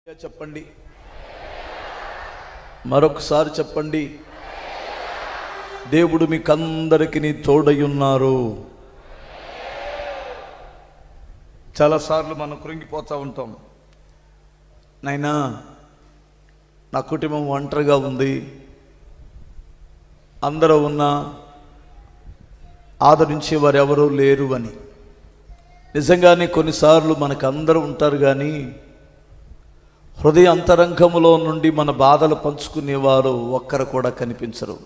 చెప్పండి మరొకసారి చెప్పండి దేవుడు మీకందరికి తోడయున్నారు చాలాసార్లు మనం కృంగిపోతూ ఉంటాం నైనా నా కుటుంబం ఒంటరిగా ఉంది అందరూ ఉన్నా ఆదరించే వారు ఎవరూ లేరు అని నిజంగానే కొన్నిసార్లు మనకు అందరూ ఉంటారు కానీ హృదయ అంతరంగములో నుండి మన బాధలు పంచుకునేవారు ఒక్కరు కూడా కనిపించరు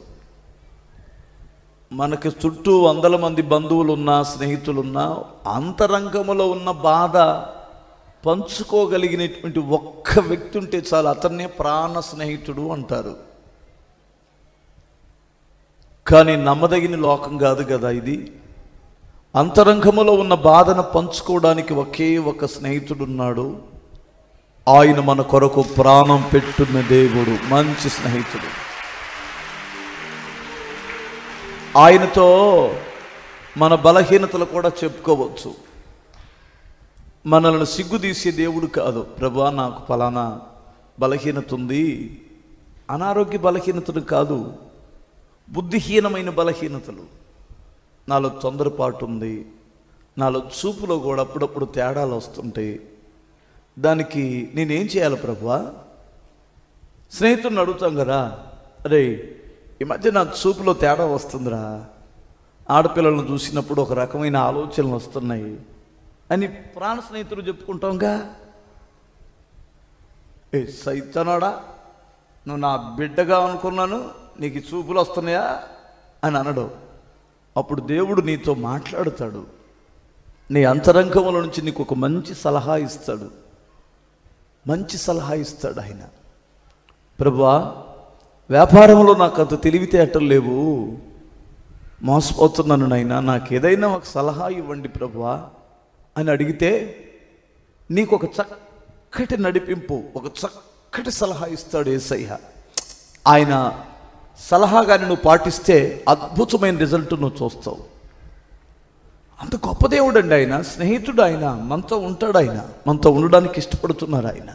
మనకి చుట్టూ వందల మంది బంధువులున్నా స్నేహితులున్నా అంతరంగములో ఉన్న బాధ పంచుకోగలిగినటువంటి ఒక్క వ్యక్తి ఉంటే చాలు అతన్నే ప్రాణ స్నేహితుడు అంటారు కానీ నమ్మదగిన లోకం కాదు కదా ఇది అంతరంగములో ఉన్న బాధను పంచుకోవడానికి ఒకే ఒక స్నేహితుడు ఉన్నాడు ఆయన మన కొరకు ప్రాణం పెట్టున్న దేవుడు మంచి స్నేహితుడు ఆయనతో మన బలహీనతలు కూడా చెప్పుకోవచ్చు మనల్ని సిగ్గుదీసే దేవుడు కాదు ప్రభా నాకు ఫలానా బలహీనత ఉంది అనారోగ్య బలహీనతలు కాదు బుద్ధిహీనమైన బలహీనతలు నాలో తొందరపాటు ఉంది నాలో చూపులో కూడా అప్పుడప్పుడు తేడాలు వస్తుంటాయి దానికి నేనేం చేయాలి ప్రభువా స్నేహితుడిని అడుగుతాం కదా అరే ఈ మధ్య నా చూపులో తేడా వస్తుందిరా ఆడపిల్లలను చూసినప్పుడు ఒక రకమైన ఆలోచనలు వస్తున్నాయి అని ప్రాణ స్నేహితులు చెప్పుకుంటాంగా ఏ సైతనాడా నువ్వు నా బిడ్డగా అనుకున్నాను నీకు ఈ చూపులు వస్తున్నాయా అని అనడు అప్పుడు దేవుడు నీతో మాట్లాడుతాడు నీ అంతరంగముల నుంచి నీకు ఒక మంచి సలహా ఇస్తాడు మంచి సలహా ఇస్తాడు ఆయన ప్రభువా వ్యాపారంలో నాకు అంత తెలివితేటలు లేవు మోసపోతున్నాను నాయన నాకు ఏదైనా ఒక సలహా ఇవ్వండి ప్రభువా అని అడిగితే నీకు ఒక చక్కటి నడిపింపు ఒక చక్కటి సలహా ఇస్తాడు ఏసయ్య ఆయన సలహా కానీ నువ్వు పాటిస్తే అద్భుతమైన రిజల్ట్ నువ్వు చూస్తావు అంత గొప్ప దేవుడు అండి ఆయన స్నేహితుడు ఆయన మనతో ఉంటాడు ఆయన మనతో ఉండడానికి ఇష్టపడుతున్నారు ఆయన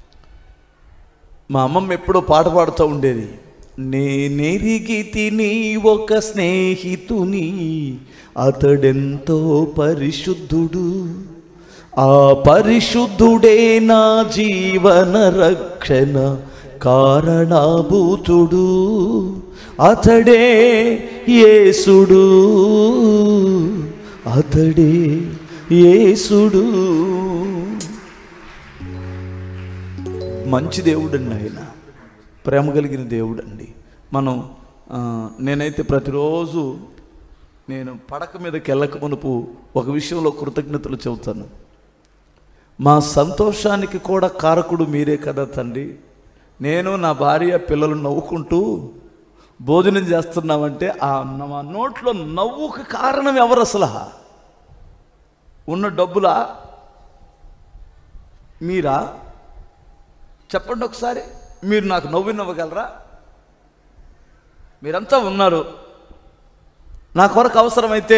మా అమ్మమ్మ ఎప్పుడో పాట పాడుతూ ఉండేది నేనెరిగి తిని ఒక స్నేహితుని అతడెంతో పరిశుద్ధుడు ఆ పరిశుద్ధుడే నా జీవన రక్షణ కారణాభూతుడు అతడే యేసుడు అతడే యేసుడు మంచి దేవుడండి ఆయన ప్రేమ కలిగిన దేవుడండి మనం ఆ, నేనైతే ప్రతిరోజు నేను పడక మీదకి వెళ్ళక మునుపు ఒక విషయంలో కృతజ్ఞతలు చెబుతాను మా సంతోషానికి కూడా కారకుడు మీరే కదా తండ్రి నేను నా భార్య పిల్లలు నవ్వుకుంటూ భోజనం చేస్తున్నామంటే ఆ మా నోట్లో నవ్వుకి కారణం ఎవరు అసలు ఉన్న డబ్బులా మీరా చెప్పండి ఒకసారి మీరు నాకు నవ్వు నవ్వగలరా మీరంతా ఉన్నారు నా కొరకు అవసరమైతే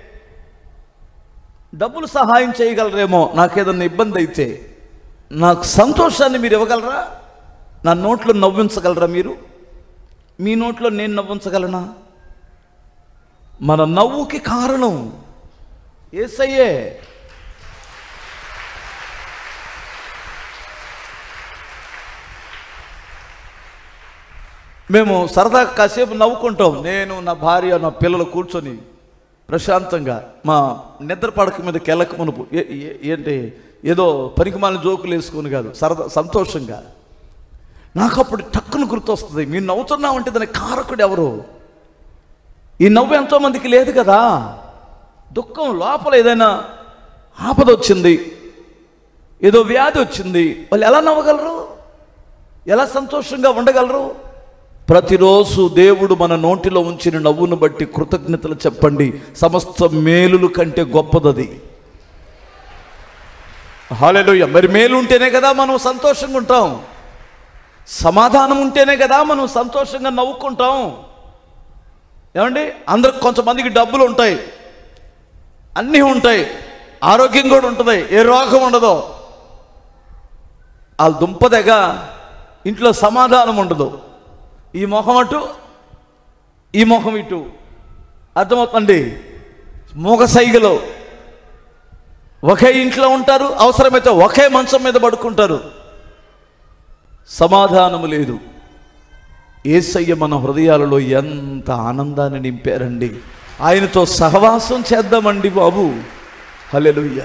డబ్బులు సహాయం చేయగలరేమో నాకేదన్నా ఇబ్బంది అయితే నాకు సంతోషాన్ని మీరు ఇవ్వగలరా నా నోట్లో నవ్వించగలరా మీరు మీ నోట్లో నేను నవ్వించగలనా మన నవ్వుకి కారణం ఏసయ్యే మేము సరదా కాసేపు నవ్వుకుంటాం నేను నా భార్య నా పిల్లలు కూర్చొని ప్రశాంతంగా మా నిద్ర పడక మీద కెళ్ళక మునుపు ఏ- ఏ- ఏంటి ఏదో పనికిమాలిన జోకులు వేసుకొని కాదు సరదా సంతోషంగా నాకు అప్పుడు టక్కును గుర్తొస్తుంది మీరు నవ్వుతున్నామంటే దానికి కారకుడు ఎవరు ఈ నవ్వు ఎంతో మందికి లేదు కదా దుఃఖం లోపల ఏదైనా ఆపద వచ్చింది ఏదో వ్యాధి వచ్చింది వాళ్ళు ఎలా నవ్వగలరు ఎలా సంతోషంగా ఉండగలరు ప్రతిరోజు దేవుడు మన నోటిలో ఉంచిన నవ్వును బట్టి కృతజ్ఞతలు చెప్పండి సమస్త మేలులు కంటే గొప్పదది హాలేలుయ్య మరి మేలు ఉంటేనే కదా మనం సంతోషంగా ఉంటాం సమాధానం ఉంటేనే కదా మనం సంతోషంగా నవ్వుకుంటాం ఏమండి అందరికి కొంతమందికి డబ్బులు ఉంటాయి అన్నీ ఉంటాయి ఆరోగ్యం కూడా ఉంటుంది ఏ రోగం ఉండదు ఆ దుంపదెగ ఇంట్లో సమాధానం ఉండదు ఈ మొహం అటు ఈ మొహం ఇటు అర్థమవుతుంది మూగ సైగలో ఒకే ఇంట్లో ఉంటారు అవసరమైతే ఒకే మంచం మీద పడుకుంటారు సమాధానము లేదు ఏసయ్య మన హృదయాలలో ఎంత ఆనందాన్ని నింపారండి ఆయనతో సహవాసం చేద్దామండి బాబు హల్లెలూయా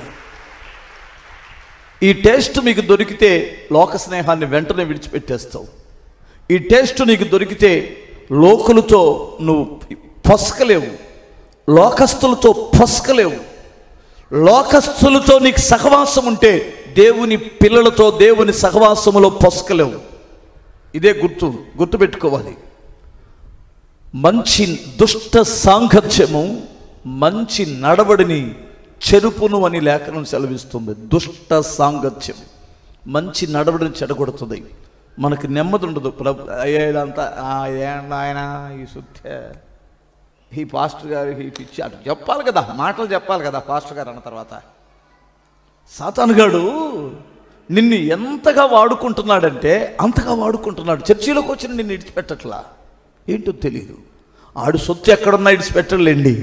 ఈ టేస్ట్ మీకు దొరికితే లోక స్నేహాన్ని వెంటనే విడిచిపెట్టేస్తావు ఈ టేస్ట్ నీకు దొరికితే లోకులతో నువ్వు పొసకలేవు లోకస్తులతో పొసకలేవు లోకస్తులతో నీకు సహవాసం ఉంటే దేవుని పిల్లలతో దేవుని సహవాసములో పొసకలేవు ఇదే గుర్తు గుర్తుపెట్టుకోవాలి మంచి దుష్ట సాంగత్యము మంచి నడవడిని చెరుపును అని లేఖనం సెలవిస్తుంది దుష్ట సాంగత్యం మంచి నడవడిని చెడగొడుతుంది మనకి నెమ్మది ఉండదు ప్రభు అయ్యేదంతా ఏంటి ఆయన ఈ సుత్తే ఈ పాస్టర్ గారు ఈ పిచ్చి అటు చెప్పాలి కదా మాటలు చెప్పాలి కదా పాస్టర్ గారు అన్న తర్వాత సాతానుగాడు నిన్ను ఎంతగా వాడుకుంటున్నాడంటే అంతగా వాడుకుంటున్నాడు చర్చిలోకి వచ్చి నిన్ను విడిచిపెట్టట్లా ఏంటో తెలియదు ఆడు సొత్తు ఎక్కడున్నా విడిచిపెట్టలేండి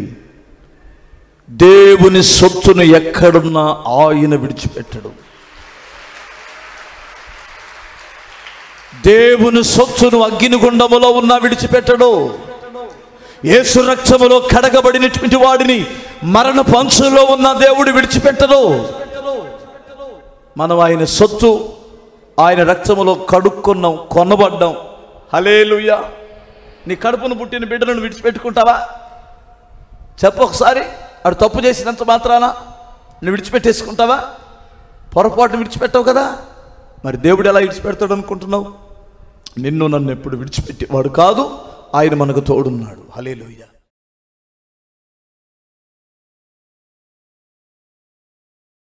దేవుని సొత్తును ఎక్కడున్నా ఆయన విడిచిపెట్టడు దేవుని సొత్తును అగ్నిగుండములో ఉన్నా విడిచిపెట్టడు యేసు రక్తములో కడగబడినటువంటి వాడిని మరణ పంచులో ఉన్న దేవుడు విడిచిపెట్టడు మనం ఆయన సొత్తు ఆయన రక్తములో కడుక్కున్నాం కొనబడ్డాం హలేలుయ్యా నీ కడుపును పుట్టిన బిడ్డలను విడిచిపెట్టుకుంటావా చెప్పు ఒకసారి ఆడు తప్పు చేసినంత మాత్రాన నువ్వు విడిచిపెట్టేసుకుంటావా పొరపాటును విడిచిపెట్టావు కదా మరి దేవుడు ఎలా విడిచిపెడతాడు అనుకుంటున్నావు నిన్ను నన్ను ఎప్పుడు విడిచిపెట్టేవాడు కాదు ఆయన మనకు తోడున్నాడు హలేలుయ్యా